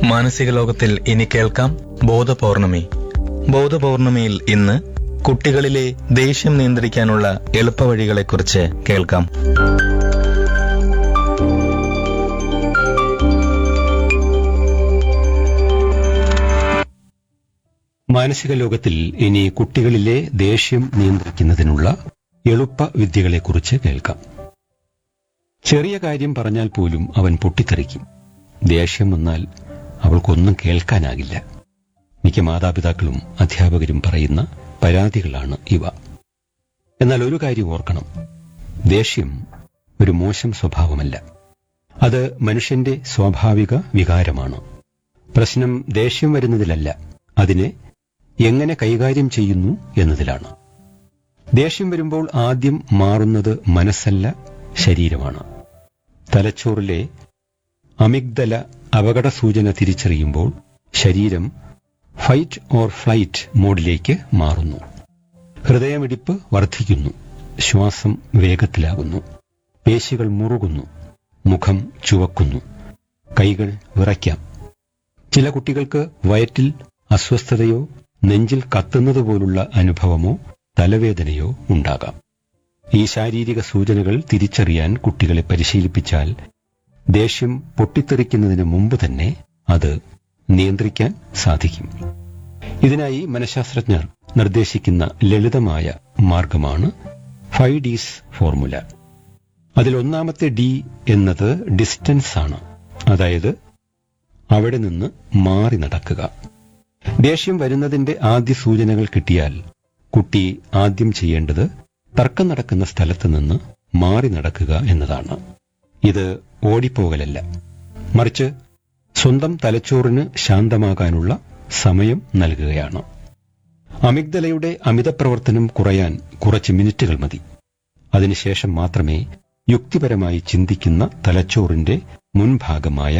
മാനസിക ലോകത്തിൽ ഇനി കേൾക്കാം ബോധപൗർണമി ബോധപൗർണമിയിൽ ഇന്ന് കുട്ടികളിലെ ദേഷ്യം നിയന്ത്രിക്കാനുള്ള എളുപ്പവഴികളെക്കുറിച്ച് കേൾക്കാം മാനസിക ലോകത്തിൽ ഇനി കുട്ടികളിലെ ദേഷ്യം നിയന്ത്രിക്കുന്നതിനുള്ള എളുപ്പ വിദ്യകളെക്കുറിച്ച് കേൾക്കാം ചെറിയ കാര്യം പറഞ്ഞാൽ പോലും അവൻ പൊട്ടിത്തെറിക്കും ദേഷ്യം വന്നാൽ അവൾക്കൊന്നും കേൾക്കാനാകില്ല മിക്ക മാതാപിതാക്കളും അധ്യാപകരും പറയുന്ന പരാതികളാണ് ഇവ എന്നാൽ ഒരു കാര്യം ഓർക്കണം ദേഷ്യം ഒരു മോശം സ്വഭാവമല്ല അത് മനുഷ്യന്റെ സ്വാഭാവിക വികാരമാണ് പ്രശ്നം ദേഷ്യം വരുന്നതിലല്ല അതിനെ എങ്ങനെ കൈകാര്യം ചെയ്യുന്നു എന്നതിലാണ് ദേഷ്യം വരുമ്പോൾ ആദ്യം മാറുന്നത് മനസ്സല്ല ശരീരമാണ് തലച്ചോറിലെ അമിഗ്ദല അപകട സൂചന തിരിച്ചറിയുമ്പോൾ ശരീരം ഫൈറ്റ് ഓർ ഫ്ലൈറ്റ് മോഡിലേക്ക് മാറുന്നു ഹൃദയമിടിപ്പ് വർദ്ധിക്കുന്നു ശ്വാസം വേഗത്തിലാകുന്നു പേശികൾ മുറുകുന്നു മുഖം ചുവക്കുന്നു കൈകൾ വിറയ്ക്കാം ചില കുട്ടികൾക്ക് വയറ്റിൽ അസ്വസ്ഥതയോ നെഞ്ചിൽ കത്തുന്നത് പോലുള്ള അനുഭവമോ തലവേദനയോ ഉണ്ടാകാം ഈ ശാരീരിക സൂചനകൾ തിരിച്ചറിയാൻ കുട്ടികളെ പരിശീലിപ്പിച്ചാൽ ദേഷ്യം പൊട്ടിത്തെറിക്കുന്നതിന് മുമ്പ് തന്നെ അത് നിയന്ത്രിക്കാൻ സാധിക്കും ഇതിനായി മനഃശാസ്ത്രജ്ഞർ നിർദ്ദേശിക്കുന്ന ലളിതമായ മാർഗമാണ് ഫൈവ് ഡീസ് ഫോർമുല അതിലൊന്നാമത്തെ ഡി എന്നത് ഡിസ്റ്റൻസ് ആണ് അതായത് അവിടെ നിന്ന് മാറി നടക്കുക ദേഷ്യം വരുന്നതിന്റെ ആദ്യ സൂചനകൾ കിട്ടിയാൽ കുട്ടി ആദ്യം ചെയ്യേണ്ടത് തർക്കം നടക്കുന്ന സ്ഥലത്ത് നിന്ന് മാറി നടക്കുക എന്നതാണ് ഇത് ഓടിപ്പോകലല്ല മറിച്ച് സ്വന്തം തലച്ചോറിന് ശാന്തമാകാനുള്ള സമയം നൽകുകയാണ് അമിഗ്ദലയുടെ അമിതപ്രവർത്തനം കുറയാൻ കുറച്ച് മിനിറ്റുകൾ മതി അതിനുശേഷം മാത്രമേ യുക്തിപരമായി ചിന്തിക്കുന്ന തലച്ചോറിന്റെ മുൻഭാഗമായ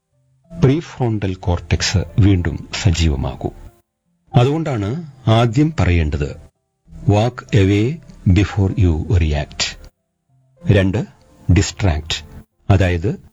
പ്രീഫ്രോണ്ടൽ കോർട്ടെക്സ് വീണ്ടും സജീവമാകൂ അതുകൊണ്ടാണ് ആദ്യം പറയേണ്ടത് walk away before you react രണ്ട് ഡിസ്ട്രാക്ട് അതായത്